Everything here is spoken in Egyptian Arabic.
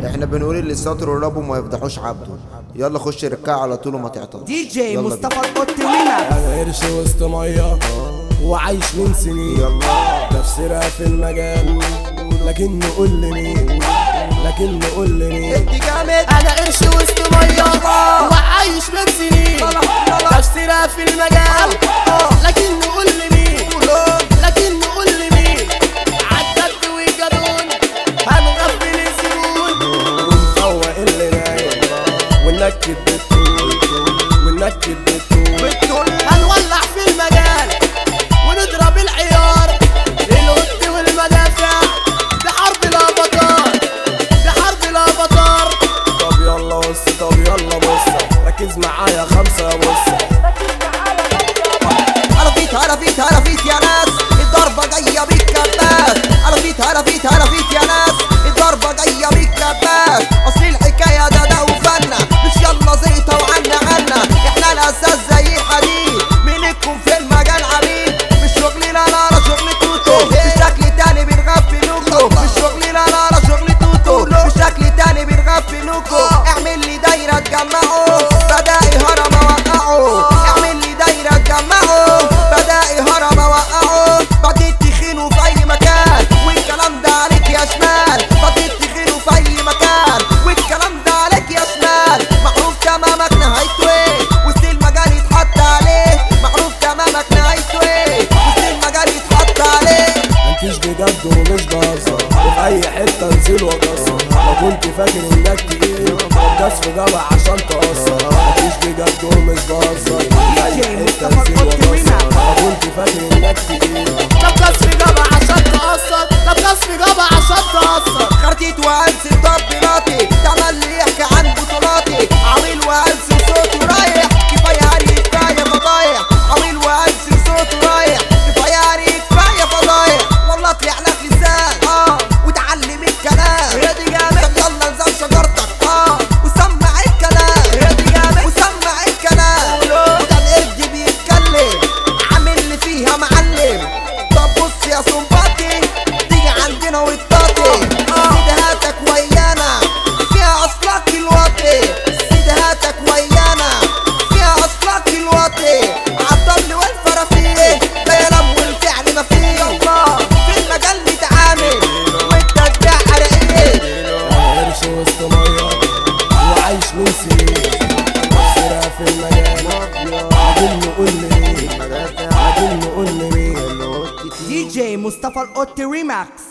احنا بنقول اللي سطر وربه ما يفضحوش عبده يلا خش ركع على طول وما تعطل دي جي يلا مصطفى القط ريماكس انا قرش وسط ميه وعايش من سنين يلا تفسيرها في المجال لكن قول لي مين لكن قول لي مين انت جامد انا قرش وسط ميه وعايش من سنين تفسيرها في المجال لكن قول لي مين لكن قول لي مين عدت وجدون هنغفل الزبون ونفوق اللي نايم وننكد بالطول وننكد بالطول هنولع في المجال ونضرب العيار القط والمدافع بحرب الافاتار بحرب الافاتار طب يلا بص طب يلا بص ركز معايا خمسة بص عرفيت عرفيت عرفيت يا ناس الضربة جاية بالكباس عرفيت عرفيت عرفيت يا ناس الضربة جاية بالكباس اصل الحكاية ده ده وفنا مش يلا زيطة وعنا عنا احنا الاساس زي الحديد منكم في المجال عبيد مش شغلنا لا لا شغل توتو مش شكل تاني بنغفلوكو مش شغلنا لا لا شغل توتو مش شكل تاني بنغفلوكو اعمل لي دايرة تجمعوا بدائي هرم اوقعوا اعمل لي دايرة تجمعوا بدائي هرم اوقعوا بديت تخينوا في اي مكان والكلام ده عليك يا شمال بديت تخينوا في اي مكان والكلام ده عليك يا شمال معروف تمامك نهايته ايه وسط المجال يتحط عليه معروف تمامك نهايته ايه وسط المجال يتحط عليه مفيش بجد ومش بهزر وفي اي حته انزل واكسر لو كنت فاكر انك تقيل ركز في جبع عشان تأثر مفيش بجد ومش بهزر في اي حته انزل واكسر لو كنت فاكر انك تقيل ركز في جبع عشان تأثر ركز في جبع عشان تأثر خرتيت وانسي تطبيلاتي تملي يحكي عن بطولاتي عويل وانسي صوته رايح كفايه هري كفايه فضايح عويل وانسي صوته رايح كفايه هري كفايه فضايح والله طلع لك لسان اه وتعلم الكلام يا دي جامد طب يلا نزل شجرتك اه وسمع الكلام يا دي جامد وسمع الكلام وده القرد بيتكلم عامل لي فيها معلم طب بص يا صنباتي تيجي عندنا وتطاطي سيدهاتك ويانا فيها اصلك الوطي سيدهاتك ويانا فيها اصلك الوطي عالطبل والفرافيل بيلم والفعل ما فيه في المجال نتعامل وانت تبيع عرقين انا قرش وسط ميه وعايش من سنين تفسيرها في المجال لكن قول لي مين لكن قول لي مين دي جي مصطفى القط ريماكس